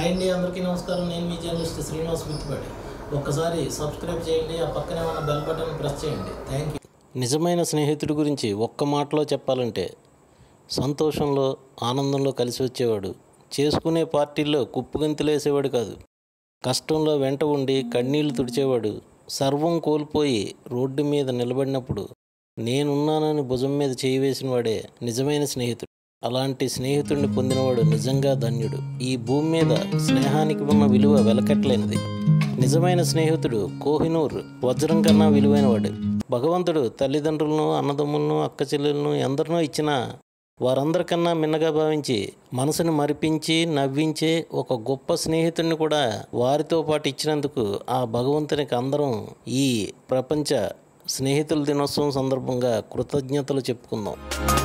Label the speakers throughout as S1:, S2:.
S1: hi అండి అందరికీ నమస్కారం నేను మీ జర్నలిస్ట్ శ్రీనివాస్ మిత్తిపాటి ఒక్కసారి సబ్స్క్రైబ్ చేయండి ఆ పక్కనే ఉన్న బెల్ బటన్ ప్రెస్ చేయండి థ్యాంక్ యూ నిజమైన స్నేహితుడి గురించి ఒక్క మాటలో చెప్పాలంటే సంతోషంలో ఆనందంలో కలిసి వచ్చేవాడు చేసుకునే పార్టీల్లో కుప్పుగంతులేసేవాడు కాదు కష్టంలో వెంట ఉండి కన్నీళ్లు తుడిచేవాడు సర్వం కోల్పోయి రోడ్డు మీద నిలబడినప్పుడు నేనున్నానని భుజం మీద చేయి వేసిన వాడే నిజమైన స్నేహితుడు అలాంటి స్నేహితుడిని పొందినవాడు నిజంగా ధన్యుడు ఈ భూమి మీద స్నేహానికి ఉన్న విలువ వెలకట్లేనిది నిజమైన స్నేహితుడు కోహినూర్ వజ్రం కన్నా విలువైనవాడు భగవంతుడు తల్లిదండ్రులను అన్నదమ్ములను అక్క చెల్లెలను ఎందరినో ఇచ్చినా వారందరికన్నా మిన్నగా భావించి మనసును మరిపించి నవ్వించే ఒక గొప్ప స్నేహితుడిని కూడా వారితో పాటు ఇచ్చినందుకు ఆ భగవంతునికి అందరం ఈ ప్రపంచ స్నేహితుల దినోత్సవం సందర్భంగా కృతజ్ఞతలు చెప్పుకుందాం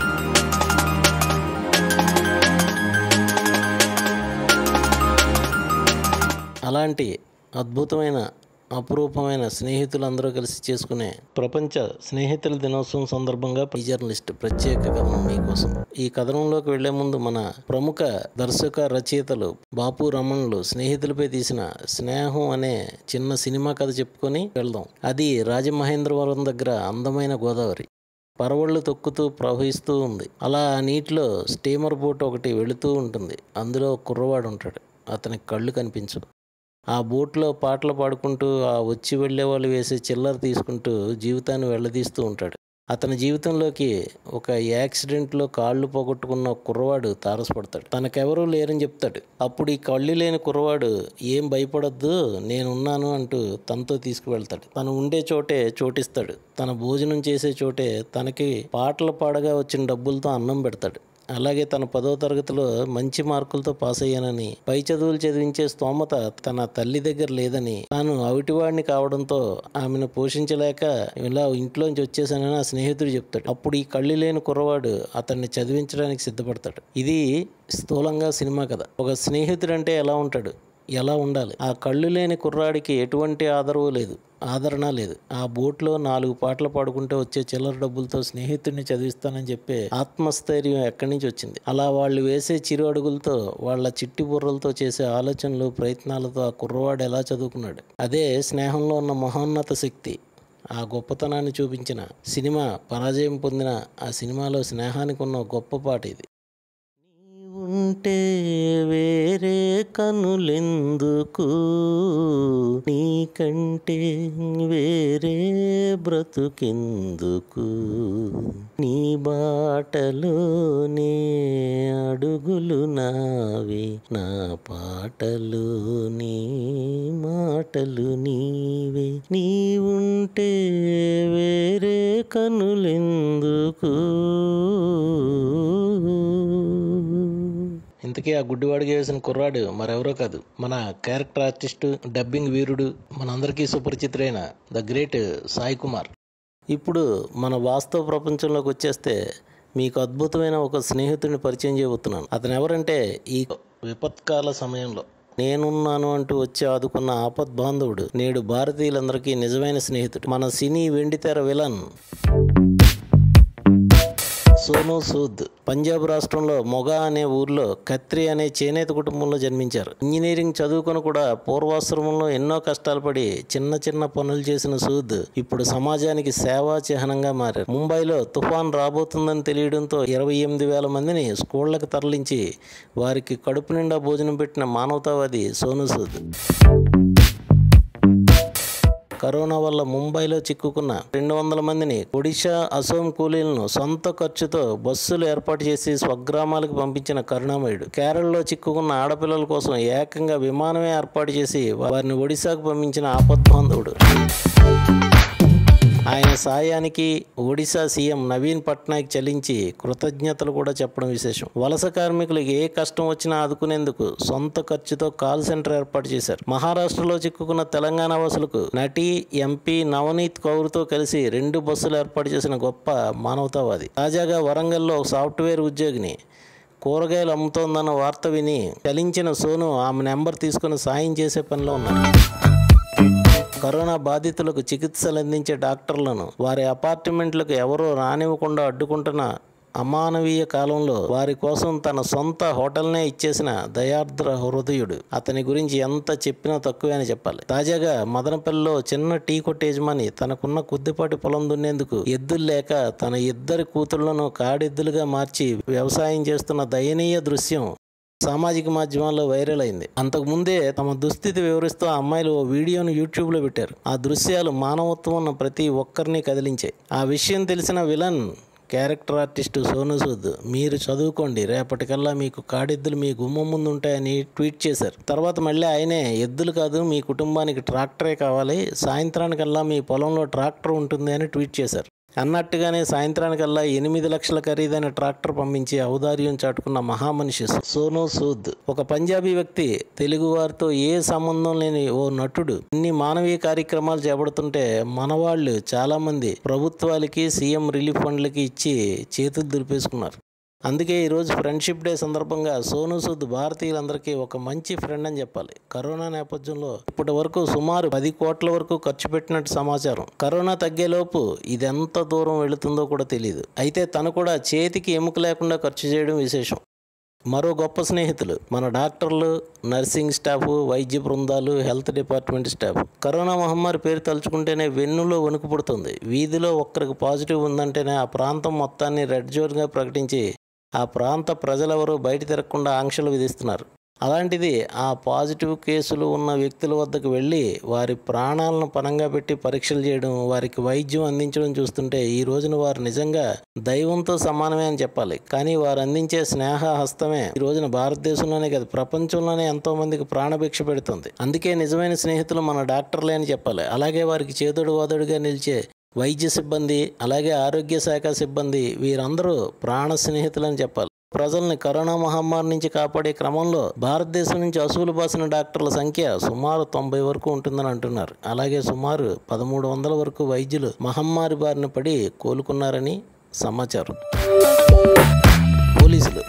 S1: అలాంటి అద్భుతమైన అపురూపమైన స్నేహితులందరూ కలిసి చేసుకునే ప్రపంచ స్నేహితుల దినోత్సవం సందర్భంగా ఈ జర్నలిస్ట్ ప్రత్యేక కథనం మీకోసం ఈ కథనంలోకి వెళ్లే ముందు మన ప్రముఖ దర్శక రచయితలు బాపు రమణులు స్నేహితులపై తీసిన స్నేహం అనే చిన్న సినిమా కథ చెప్పుకొని వెళ్దాం అది రాజమహేంద్రవరం దగ్గర అందమైన గోదావరి పరవళ్ళు తొక్కుతూ ప్రవహిస్తూ ఉంది అలా ఆ నీటిలో స్టీమర్ బోట్ ఒకటి వెళుతూ ఉంటుంది అందులో కుర్రవాడు ఉంటాడు అతనికి కళ్ళు కనిపించవు ఆ బోట్లో పాటలు పాడుకుంటూ ఆ వచ్చి వెళ్ళే వాళ్ళు వేసే చిల్లర తీసుకుంటూ జీవితాన్ని వెళ్ళదీస్తూ ఉంటాడు అతని జీవితంలోకి ఒక యాక్సిడెంట్లో కాళ్ళు పోగొట్టుకున్న ఒక కుర్రవాడు తారసపడతాడు తనకెవరూ లేరని చెప్తాడు అప్పుడు ఈ కళ్ళు లేని కుర్రవాడు ఏం భయపడొద్దు నేనున్నాను అంటూ తనతో తీసుకువెళ్తాడు తను ఉండే చోటే చోటిస్తాడు తన భోజనం చేసే చోటే తనకి పాటలు పాడగా వచ్చిన డబ్బులతో అన్నం పెడతాడు అలాగే తన పదో తరగతిలో మంచి మార్కులతో పాస్ అయ్యానని పై చదువులు చదివించే స్తోమత తన తల్లి దగ్గర లేదని తాను అవిటివాడిని కావడంతో ఆమెను పోషించలేక ఇలా ఇంట్లోంచి వచ్చేసానని ఆ స్నేహితుడు చెప్తాడు అప్పుడు ఈ కళ్ళు లేని కుర్రవాడు అతన్ని చదివించడానికి సిద్ధపడతాడు ఇది స్థూలంగా సినిమా కథ ఒక స్నేహితుడు అంటే ఎలా ఉంటాడు ఎలా ఉండాలి ఆ కళ్ళు లేని కుర్రాడికి ఎటువంటి ఆదరవు లేదు ఆదరణ లేదు ఆ బోట్లో నాలుగు పాటలు పాడుకుంటే వచ్చే చిల్లర డబ్బులతో స్నేహితుడిని చదివిస్తానని చెప్పే ఆత్మస్థైర్యం ఎక్కడి నుంచి వచ్చింది అలా వాళ్ళు వేసే చిరు అడుగులతో వాళ్ళ చిట్టి బుర్రలతో చేసే ఆలోచనలు ప్రయత్నాలతో ఆ కుర్రవాడు ఎలా చదువుకున్నాడు అదే స్నేహంలో ఉన్న మహోన్నత శక్తి ఆ గొప్పతనాన్ని చూపించిన సినిమా పరాజయం పొందిన ఆ సినిమాలో స్నేహానికి ఉన్న గొప్ప పాట ఇది ఉంటే వేరే కనులెందుకు నీకంటే వేరే బ్రతుకెందుకు నీ బాటలోనే అడుగులు నావి నా పాటలు నీ మాటలు నీవే నీ ఉంటే వేరే కనులెందుకు ఇంతకీ ఆ గుడ్డివాడికి వేసిన కుర్రాడు మరెవరో కాదు మన క్యారెక్టర్ ఆర్టిస్ట్ డబ్బింగ్ వీరుడు మనందరికీ సుపరిచితుడైన ద గ్రేట్ సాయి కుమార్ ఇప్పుడు మన వాస్తవ ప్రపంచంలోకి వచ్చేస్తే మీకు అద్భుతమైన ఒక స్నేహితుడిని పరిచయం చేయబోతున్నాను అతను ఎవరంటే ఈ విపత్కాల సమయంలో నేనున్నాను అంటూ వచ్చి ఆదుకున్న ఆపద్ బాంధవుడు నేడు భారతీయులందరికీ నిజమైన స్నేహితుడు మన సినీ వెండితెర విలన్ సోను సూద్ పంజాబ్ రాష్ట్రంలో మొగా అనే ఊర్లో కత్రి అనే చేనేత కుటుంబంలో జన్మించారు ఇంజనీరింగ్ చదువుకొని కూడా పూర్వాశ్రమంలో ఎన్నో కష్టాలు పడి చిన్న చిన్న పనులు చేసిన సూద్ ఇప్పుడు సమాజానికి సేవా చిహ్నంగా మారారు ముంబైలో తుఫాన్ రాబోతుందని తెలియడంతో ఇరవై ఎనిమిది వేల మందిని స్కూళ్లకు తరలించి వారికి కడుపు నిండా భోజనం పెట్టిన మానవతావాది సోను సూద్ కరోనా వల్ల ముంబైలో చిక్కుకున్న రెండు వందల మందిని ఒడిశా అసోం కూలీలను సొంత ఖర్చుతో బస్సులు ఏర్పాటు చేసి స్వగ్రామాలకు పంపించిన కరుణామయుడు కేరళలో చిక్కుకున్న ఆడపిల్లల కోసం ఏకంగా విమానమే ఏర్పాటు చేసి వారిని ఒడిశాకు పంపించిన ఆపద్బాంధవుడు ఆయన సాయానికి ఒడిశా సీఎం నవీన్ పట్నాయక్ చెల్లించి కృతజ్ఞతలు కూడా చెప్పడం విశేషం వలస కార్మికులకు ఏ కష్టం వచ్చినా ఆదుకునేందుకు సొంత ఖర్చుతో కాల్ సెంటర్ ఏర్పాటు చేశారు మహారాష్ట్రలో చిక్కుకున్న తెలంగాణ వాసులకు నటి ఎంపీ నవనీత్ కౌర్తో కలిసి రెండు బస్సులు ఏర్పాటు చేసిన గొప్ప మానవతావాది తాజాగా వరంగల్లో ఒక సాఫ్ట్వేర్ ఉద్యోగిని కూరగాయలు అమ్ముతోందన్న వార్త విని చలించిన సోను ఆమె నెంబర్ తీసుకుని సాయం చేసే పనిలో ఉన్నారు కరోనా బాధితులకు చికిత్సలు అందించే డాక్టర్లను వారి అపార్ట్మెంట్లకు ఎవరూ రానివ్వకుండా అడ్డుకుంటున్న అమానవీయ కాలంలో వారి కోసం తన సొంత హోటల్నే ఇచ్చేసిన దయార్ద్ర హృదయుడు అతని గురించి ఎంత చెప్పినా తక్కువే అని చెప్పాలి తాజాగా మదనపల్లిలో చిన్న టీ కొట్టు యజమాని తనకున్న కొద్దిపాటి పొలం దున్నేందుకు ఎద్దులు లేక తన ఇద్దరి కూతుళ్లను కాడెద్దులుగా మార్చి వ్యవసాయం చేస్తున్న దయనీయ దృశ్యం సామాజిక మాధ్యమాల్లో వైరల్ అయింది అంతకుముందే తమ దుస్థితి వివరిస్తూ ఆ అమ్మాయిలు ఓ వీడియోను యూట్యూబ్లో పెట్టారు ఆ దృశ్యాలు మానవత్వం ఉన్న ప్రతి ఒక్కరిని కదిలించాయి ఆ విషయం తెలిసిన villain character artist Sonu Sood మీరు చదువుకోండి రేపటికల్లా మీకు కాడెద్దులు మీ గుమ్మం ముందు ఉంటాయని ట్వీట్ చేశారు తర్వాత మళ్ళీ ఆయనే ఎద్దులు కాదు మీ కుటుంబానికి ట్రాక్టరే కావాలి సాయంత్రానికల్లా మీ పొలంలో ట్రాక్టర్ ఉంటుంది అని ట్వీట్ చేశారు అన్నట్టుగానే సాయంత్రానికల్లా ఎనిమిది లక్షల ఖరీదైన ట్రాక్టర్ పంపించి ఔదార్యం చాటుకున్న మహామనిషి సోను సూద్ ఒక పంజాబీ వ్యక్తి తెలుగు వారితో ఏ సంబంధం లేని ఓ నటుడు ఇన్ని మానవీయ కార్యక్రమాలు చేపడుతుంటే మనవాళ్ళు చాలా మంది ప్రభుత్వాలకి సీఎం రిలీఫ్ ఫండ్లకి ఇచ్చి చేతులు దులిపేసుకున్నారు అందుకే ఈరోజు ఫ్రెండ్షిప్ డే సందర్భంగా సోను సూద్ భారతీయులందరికీ ఒక మంచి ఫ్రెండ్ అని చెప్పాలి కరోనా నేపథ్యంలో ఇప్పటి వరకు సుమారు పది కోట్ల వరకు ఖర్చు పెట్టినట్టు సమాచారం కరోనా తగ్గేలోపు ఇది ఎంత దూరం వెళుతుందో కూడా తెలియదు అయితే తను కూడా చేతికి ఎముక లేకుండా ఖర్చు చేయడం విశేషం మరో గొప్ప స్నేహితులు మన డాక్టర్లు నర్సింగ్ స్టాఫ్ వైద్య బృందాలు హెల్త్ డిపార్ట్మెంట్ స్టాఫ్ కరోనా మహమ్మారి పేరు తలుచుకుంటేనే వెన్నులో వణుకు పుడుతుంది వీధిలో ఒక్కరికి పాజిటివ్ ఉందంటేనే ఆ ప్రాంతం మొత్తాన్ని రెడ్ జోన్గా ప్రకటించి ఆ ప్రాంత ప్రజలెవరూ బయట తిరగకుండా ఆంక్షలు విధిస్తున్నారు అలాంటిది ఆ పాజిటివ్ కేసులు ఉన్న వ్యక్తుల వద్దకు వెళ్ళి వారి ప్రాణాలను పణంగా పెట్టి పరీక్షలు చేయడం వారికి వైద్యం అందించడం చూస్తుంటే ఈ రోజున వారు నిజంగా దైవంతో సమానమే అని చెప్పాలి కానీ వారు అందించే స్నేహ హస్తమే ఈ రోజున భారతదేశంలోనే కాదు ప్రపంచంలోనే ఎంతో మందికి ప్రాణభిక్ష పెడుతుంది అందుకే నిజమైన స్నేహితులు మన డాక్టర్లే అని చెప్పాలి అలాగే వారికి చేదోడు వాదోడుగా నిలిచే వైద్య సిబ్బంది అలాగే ఆరోగ్య శాఖ సిబ్బంది వీరందరూ ప్రాణ స్నేహితులని చెప్పాలి ప్రజల్ని కరోనా మహమ్మారి నుంచి కాపాడే క్రమంలో భారతదేశం నుంచి అసూలు బాసిన డాక్టర్ల సంఖ్య సుమారు తొంభై వరకు ఉంటుందని అంటున్నారు అలాగే సుమారు పదమూడు వందల వరకు వైద్యులు మహమ్మారి బారిన పడి కోలుకున్నారని సమాచారం పోలీసులు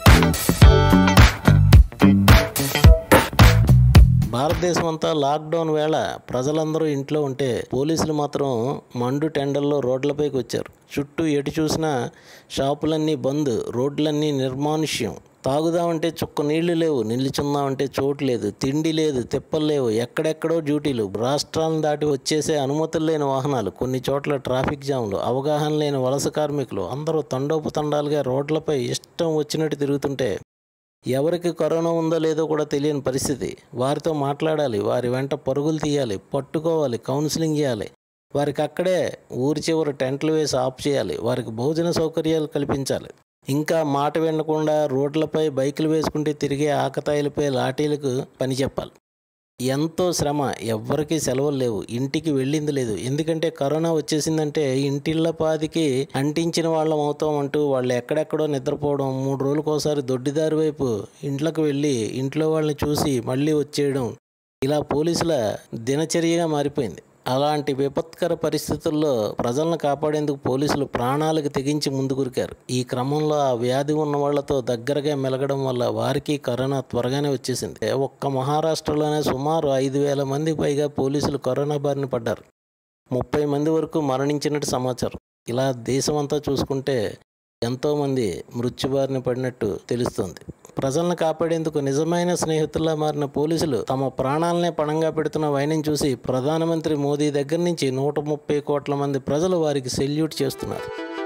S1: భారతదేశం అంతా లాక్డౌన్ వేళ ప్రజలందరూ ఇంట్లో ఉంటే పోలీసులు మాత్రం మండు టెండల్లో రోడ్లపైకి వచ్చారు చుట్టూ ఎటు చూసినా షాపులన్నీ బంద్ రోడ్లన్నీ నిర్మానుష్యం తాగుదామంటే చుక్క నీళ్లు లేవు నిల్చుందామంటే చోటు లేదు తిండి లేదు తిప్పలు లేవు ఎక్కడెక్కడో డ్యూటీలు రాష్ట్రాలను దాటి వచ్చేసే అనుమతులు లేని వాహనాలు కొన్ని చోట్ల ట్రాఫిక్ జామ్లు అవగాహన లేని వలస కార్మికులు అందరూ తండోపతండాలుగా రోడ్లపై ఇష్టం వచ్చినట్టు తిరుగుతుంటే ఎవరికి కరోనా ఉందో లేదో కూడా తెలియని పరిస్థితి వారితో మాట్లాడాలి వారి వెంట పరుగులు తీయాలి పట్టుకోవాలి కౌన్సిలింగ్ చేయాలి వారికి అక్కడే ఊరి చివర టెంట్లు వేసి ఆఫ్ చేయాలి వారికి భోజన సౌకర్యాలు కల్పించాలి ఇంకా మాట వినకుండా రోడ్లపై బైకులు వేసుకుంటే తిరిగే ఆకతాయిలపై లాఠీలకు పని చెప్పాలి ఎంతో శ్రమ ఎవ్వరికీ సెలవులు లేవు ఇంటికి వెళ్ళింది లేదు ఎందుకంటే కరోనా వచ్చేసిందంటే ఇంటిళ్ళ పాదికి అంటించిన వాళ్ళం అవుతాం అంటూ వాళ్ళు ఎక్కడెక్కడో నిద్రపోవడం మూడు రోజులకోసారి దొడ్డిదారి వైపు ఇంట్లోకి వెళ్ళి ఇంట్లో వాళ్ళని చూసి మళ్ళీ వచ్చేయడం ఇలా పోలీసుల దినచర్యగా మారిపోయింది అలాంటి విపత్కర పరిస్థితుల్లో ప్రజలను కాపాడేందుకు పోలీసులు ప్రాణాలకు తెగించి ముందుకురికారు ఈ క్రమంలో ఆ వ్యాధి ఉన్న వాళ్లతో దగ్గరగా మెలగడం వల్ల వారికి కరోనా త్వరగానే వచ్చేసింది ఒక్క మహారాష్ట్రలోనే సుమారు ఐదు వేల మంది పైగా పోలీసులు కరోనా బారిన పడ్డారు ముప్పై మంది వరకు మరణించినట్టు సమాచారం ఇలా దేశమంతా చూసుకుంటే ఎంతోమంది మృత్యుబారిన పడినట్టు తెలుస్తుంది ప్రజలను కాపాడేందుకు నిజమైన స్నేహితుల్లా మారిన పోలీసులు తమ ప్రాణాలనే పణంగా పెడుతున్న వైనం చూసి ప్రధానమంత్రి మోదీ దగ్గర నుంచి నూట ముప్పై కోట్ల మంది ప్రజలు వారికి సెల్యూట్ చేస్తున్నారు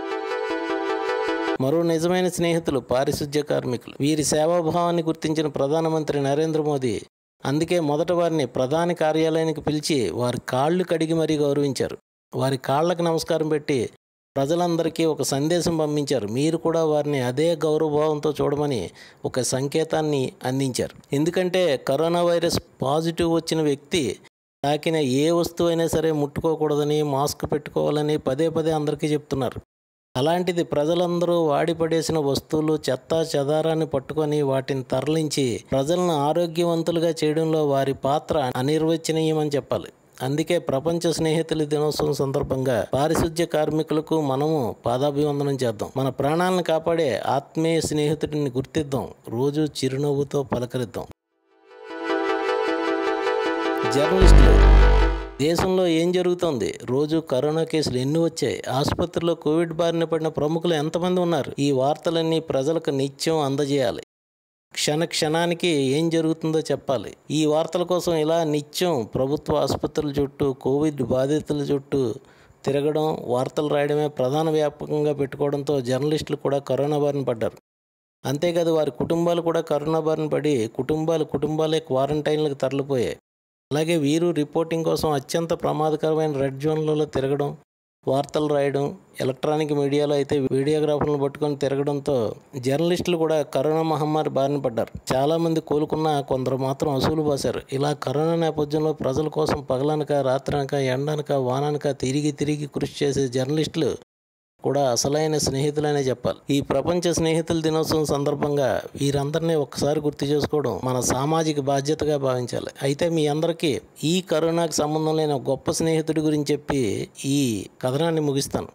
S1: మరో నిజమైన స్నేహితులు పారిశుధ్య కార్మికులు వీరి సేవాభావాన్ని గుర్తించిన ప్రధానమంత్రి నరేంద్ర మోదీ అందుకే మొదట వారిని ప్రధాని కార్యాలయానికి పిలిచి వారి కాళ్ళు కడిగి మరీ గౌరవించారు వారి కాళ్ళకు నమస్కారం పెట్టి ప్రజలందరికీ ఒక సందేశం పంపించారు మీరు కూడా వారిని అదే గౌరవభావంతో చూడమని ఒక సంకేతాన్ని అందించారు ఎందుకంటే కరోనా వైరస్ పాజిటివ్ వచ్చిన వ్యక్తి తాకిన ఏ వస్తువు అయినా సరే ముట్టుకోకూడదని మాస్క్ పెట్టుకోవాలని పదే పదే అందరికీ చెప్తున్నారు అలాంటిది ప్రజలందరూ వాడి పడేసిన వస్తువులు చెత్త చెదారాన్ని పట్టుకొని వాటిని తరలించి ప్రజలను ఆరోగ్యవంతులుగా చేయడంలో వారి పాత్ర అనిర్వచనీయమని చెప్పాలి అందుకే ప్రపంచ స్నేహితుల దినోత్సవం సందర్భంగా పారిశుధ్య కార్మికులకు మనము పాదాభివందనం చేద్దాం మన ప్రాణాలను కాపాడే ఆత్మీయ స్నేహితుడిని గుర్తిద్దాం రోజు చిరునవ్వుతో పలకరిద్దాం జర్నలిస్టులు దేశంలో ఏం జరుగుతోంది రోజు కరోనా కేసులు ఎన్ని వచ్చాయి ఆసుపత్రిలో కోవిడ్ బారిన పడిన ప్రముఖులు ఎంతమంది ఉన్నారు ఈ వార్తలన్నీ ప్రజలకు నిత్యం అందజేయాలి క్షణ క్షణానికి ఏం జరుగుతుందో చెప్పాలి ఈ వార్తల కోసం ఇలా నిత్యం ప్రభుత్వ ఆసుపత్రుల చుట్టూ కోవిడ్ బాధితుల చుట్టూ తిరగడం వార్తలు రాయడమే ప్రధాన వ్యాపకంగా పెట్టుకోవడంతో జర్నలిస్టులు కూడా కరోనా బారిన పడ్డారు అంతేకాదు వారి కుటుంబాలు కూడా కరోనా బారిన పడి కుటుంబాలు కుటుంబాలే క్వారంటైన్లకు తరలిపోయాయి అలాగే వీరు రిపోర్టింగ్ కోసం అత్యంత ప్రమాదకరమైన రెడ్ జోన్లలో తిరగడం వార్తలు రాయడం ఎలక్ట్రానిక్ మీడియాలో అయితే వీడియోగ్రాఫర్లను పట్టుకొని తిరగడంతో జర్నలిస్టులు కూడా కరోనా మహమ్మారి బారిన పడ్డారు చాలామంది కోలుకున్న కొందరు మాత్రం అసూలు పోశారు ఇలా కరోనా నేపథ్యంలో ప్రజల కోసం పగలనక రాత్రనక ఎండనక వాననక తిరిగి తిరిగి కృషి చేసే జర్నలిస్టులు కూడా అసలైన స్నేహితులనే చెప్పాలి ఈ ప్రపంచ స్నేహితుల దినోత్సవం సందర్భంగా వీరందరినీ ఒక్కసారి గుర్తు చేసుకోవడం మన సామాజిక బాధ్యతగా భావించాలి అయితే మీ అందరికీ ఈ కరోనాకు సంబంధం లేని ఒక గొప్ప స్నేహితుడి గురించి చెప్పి ఈ కథనాన్ని ముగిస్తాను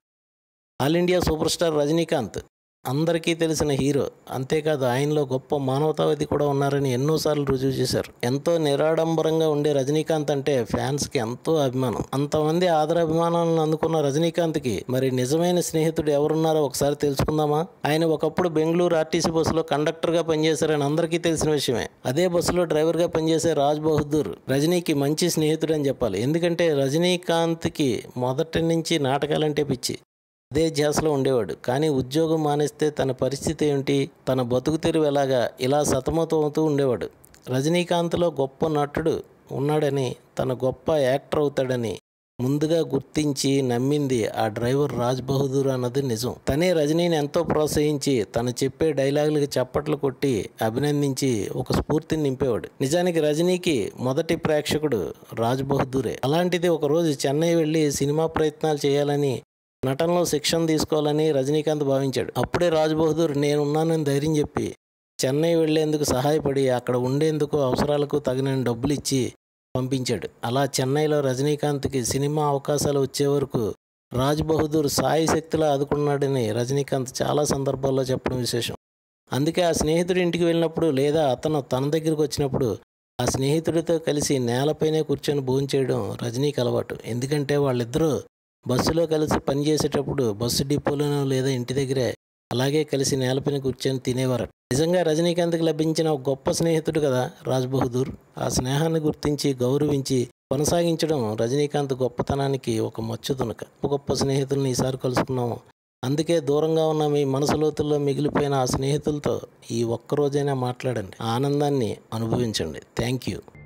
S1: all India super star Rajinikanth అందరికీ తెలిసిన హీరో అంతేకాదు ఆయనలో గొప్ప మానవతావాది కూడా ఉన్నారని ఎన్నోసార్లు రుజువు చేశారు ఎంతో నిరాడంబరంగా ఉండే రజనీకాంత్ అంటే ఫ్యాన్స్కి ఎంతో అభిమానం అంతమంది ఆదరాభిమానాలను అందుకున్న రజనీకాంత్కి మరి నిజమైన స్నేహితుడు ఎవరున్నారో ఒకసారి తెలుసుకుందామా ఆయన ఒకప్పుడు బెంగళూరు ఆర్టీసీ బస్సులో కండక్టర్గా పనిచేశారని అందరికీ తెలిసిన విషయమే అదే బస్సులో డ్రైవర్గా పనిచేసే రాజ్ బహదూర్ రజనీకి మంచి స్నేహితుడు అని చెప్పాలి ఎందుకంటే రజనీకాంత్కి మొదటి నుంచి నాటకాలంటే పిచ్చి అదే ధ్యాసలో ఉండేవాడు కానీ ఉద్యోగం మానేస్తే తన పరిస్థితి ఏంటి తన బతుకు తెరువు ఎలాగా ఇలా సతమతమవుతూ ఉండేవాడు రజనీకాంత్లో గొప్ప నటుడు ఉన్నాడని తన గొప్ప యాక్టర్ అవుతాడని ముందుగా గుర్తించి నమ్మింది ఆ డ్రైవర్ రాజ్ బహదూర్ అన్నది నిజం తనే రజనీని ఎంతో ప్రోత్సహించి తను చెప్పే డైలాగులకి చప్పట్లు కొట్టి అభినందించి ఒక స్ఫూర్తిని నింపేవాడు నిజానికి రజనీకి మొదటి ప్రేక్షకుడు రాజ్ బహదూరే అలాంటిది ఒకరోజు చెన్నై వెళ్ళి సినిమా ప్రయత్నాలు చేయాలని నటనలో శిక్షణ తీసుకోవాలని రజనీకాంత్ భావించాడు అప్పుడే రాజ్ బహదూర్ నేనున్నానని ధైర్యం చెప్పి చెన్నై వెళ్లేందుకు సహాయపడి అక్కడ ఉండేందుకు అవసరాలకు తగిన డబ్బులు ఇచ్చి పంపించాడు అలా చెన్నైలో రజనీకాంత్కి సినిమా అవకాశాలు వచ్చే వరకు రాజ్ బహదూర్ సాయి శక్తిలో ఆదుకున్నాడని రజనీకాంత్ చాలా సందర్భాల్లో చెప్పడం విశేషం అందుకే ఆ స్నేహితుడి ఇంటికి వెళ్ళినప్పుడు లేదా అతను తన దగ్గరికి వచ్చినప్పుడు ఆ స్నేహితుడితో కలిసి నేలపైనే కూర్చొని భోంచేయడం రజనీకి అలవాటు ఎందుకంటే వాళ్ళిద్దరూ బస్సులో కలిసి పనిచేసేటప్పుడు బస్సు డిపోలోనో లేదా ఇంటి దగ్గరే అలాగే కలిసి నేలపైన కూర్చొని తినేవారు నిజంగా రజనీకాంత్కి లభించిన ఒక గొప్ప స్నేహితుడు కదా రాజ్ బహదూర్ ఆ స్నేహాన్ని గుర్తించి గౌరవించి కొనసాగించడం రజనీకాంత్ గొప్పతనానికి ఒక మచ్చు తునక గొప్ప స్నేహితుల్ని ఈసారి కలుసుకున్నాము అందుకే దూరంగా ఉన్న మీ మనసు లోతుల్లో మిగిలిపోయిన ఆ స్నేహితులతో ఈ ఒక్కరోజైనా మాట్లాడండి ఆనందాన్ని అనుభవించండి థ్యాంక్ యూ